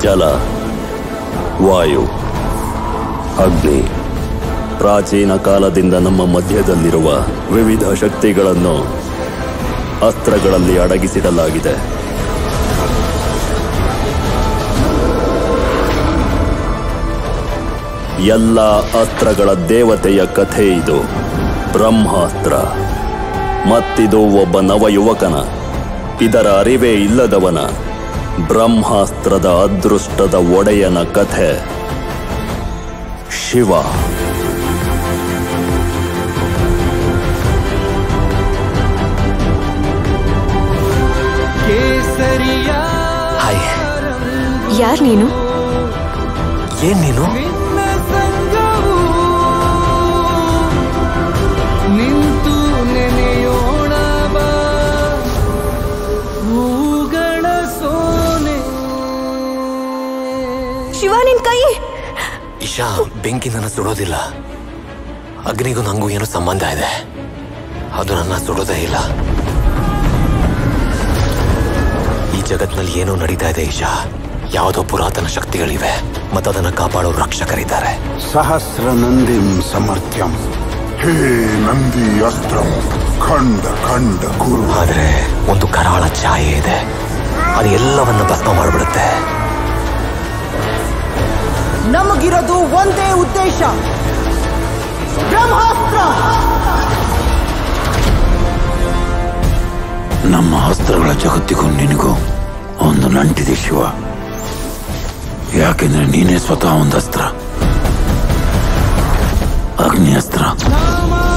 ಜಲ ವಾಯು ಅಗ್ನಿ ಪ್ರಾಚೀನ ಕಾಲದಿಂದ ನಮ್ಮ ಮಧ್ಯದಲ್ಲಿರುವ ವಿವಿಧ ಶಕ್ತಿಗಳನ್ನು ಅಸ್ತ್ರಗಳಲ್ಲಿ ಅಡಗಿಸಿಡಲಾಗಿದೆ ಎಲ್ಲ ಅಸ್ತ್ರಗಳ ದೇವತೆಯ ಕಥೆ ಇದು ಬ್ರಹ್ಮಾಸ್ತ್ರ ಮತ್ತಿದು ಒಬ್ಬ ನವಯುವಕನ ಇದರ ಅರಿವೇ ಇಲ್ಲದವನ ಬ್ರಹ್ಮಾಸ್ತ್ರದ ಅದೃಷ್ಟದ ಒಡೆಯನ ಕಥೆ ಶಿವ ಹಾಯ್ ಯಾರ್ ನೀನು ಏನ್ ನೀನು ನಿಂತು ನೆನೆಯೋಣ ಬಾ ಹೂಗಳ ಸೋನೆ ಶಿವ ನಿನ್ ಕೈ ಇಶಾ ಬೆಂಕಿ ನನ್ನ ಸುಡೋದಿಲ್ಲ ಅಗ್ನಿಗೂ ನಂಗೂ ಏನೋ ಸಂಬಂಧ ಇದೆ ಅದು ನನ್ನ ಸುಡೋದೇ ಇಲ್ಲ ಈ ಜಗತ್ನಲ್ಲಿ ಏನೋ ನಡೀತಾ ಇದೆ ಈಶಾ ಯಾವುದೋ ಪುರಾತನ ಶಕ್ತಿಗಳಿವೆ ಮತ್ತದನ್ನ ಕಾಪಾಡೋ ರಕ್ಷಕರಿದ್ದಾರೆ ಸಹಸ್ರ ನಂದಿಂ ಸಮರ್ಥ್ಯಂ ಹೇ ನಂದಿ ಅಸ್ತ್ರಂ ಖಂಡ ಖಂಡ ಗುರು ಆದ್ರೆ ಒಂದು ಕರಾಳ ಛಾಯೆ ಇದೆ ಅದು ಎಲ್ಲವನ್ನ ಭಸ್ಮ ಮಾಡ್ಬಿಡುತ್ತೆ ನಮಗಿರೋದು ಒಂದೇ ಉದ್ದೇಶ ಬ್ರಹ್ಮಾಸ್ತ್ರ ನಮ್ಮ ಅಸ್ತ್ರಗಳ ಜಗತ್ತಿಗೂ ನಿನಗೂ ಒಂದು ನಂಟಿದೆ ಶಿವ ಯಾಕೆಂದ್ರೆ ನೀನೇ ಸ್ವತಃ ಒಂದು ಅಸ್ತ್ರ ಅಗ್ನಿ ಅಸ್ತ್ರ ನಾಮ